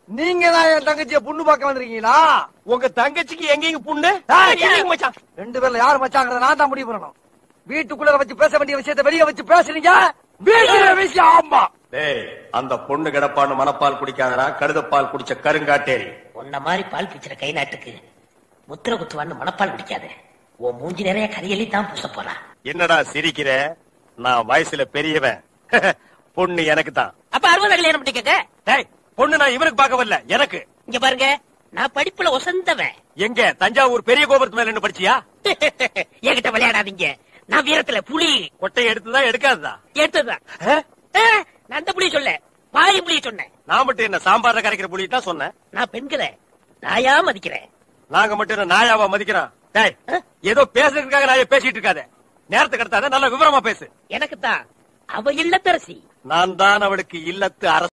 நீங்க தான் என் தங்கச்சிய பொண்ணு பார்க்க வந்திருக்கீங்களா உங்க தங்கச்சிக்கு எங்கேயும் புண்ணு ஏய், இல்லைங்க மச்சான் ரெண்டு பேர்ல யார் மச்சாங்கிறத நான் தான் முடிவு பண்ணணும் வீட்டுக்குள்ள வச்சு பேச வேண்டிய விஷயத்தை வெளிய வச்சு பேசுறீங்க வீட்டுல விஷயம் ஆமா டேய் அந்த பொண்ணு கிடப்பான்னு மனப்பால் குடிக்காதடா கழுதப்பால் குடிச்ச கருங்காட்டேரி உன்ன மாதிரி பால் பிச்சுற கை நாட்டுக்கு முத்திர குத்துவான்னு மனப்பால் குடிக்காத உன் மூஞ்சி நிறைய கரியலி தான் பூச போறா என்னடா சிரிக்கிற நான் வயசுல பெரியவன் பொண்ணு எனக்கு தான் அப்ப அறுபது கல்யாணம் பண்ணிக்கங்க டேய் பொண்ணு நான் இவனுக்கு பார்க்க வரல எனக்கு இங்க பாருங்க நான் படிப்புல ஒசந்தவன் எங்க தஞ்சாவூர் பெரிய கோபுரத்து மேல என்ன படிச்சியா என்கிட்ட விளையாடாதீங்க நான் வீரத்துல புலி கொட்டையை எடுத்துதான் எடுக்காததா எடுத்ததுதான் ஆ, நான் அந்த புலி சொல்ல பாய் புலி சொன்னேன் நான் மட்டும் என்ன சாம்பார்ல கரைக்கிற புள்ளி தான் சொன்னேன் நான் பெண்களை நாயா மதிக்கிறேன் நாங்க மட்டும் என்ன நாயாவா மதிக்கிறோம் டேய் ஏதோ பேசுறதுக்காக நாய பேசிட்டு இருக்காத நேரத்துக்கு எடுத்தாத நல்ல விவரமா பேசு எனக்கு தான் அவ இல்லத்தரசி நான் தான் அவளுக்கு இல்லத்து அரச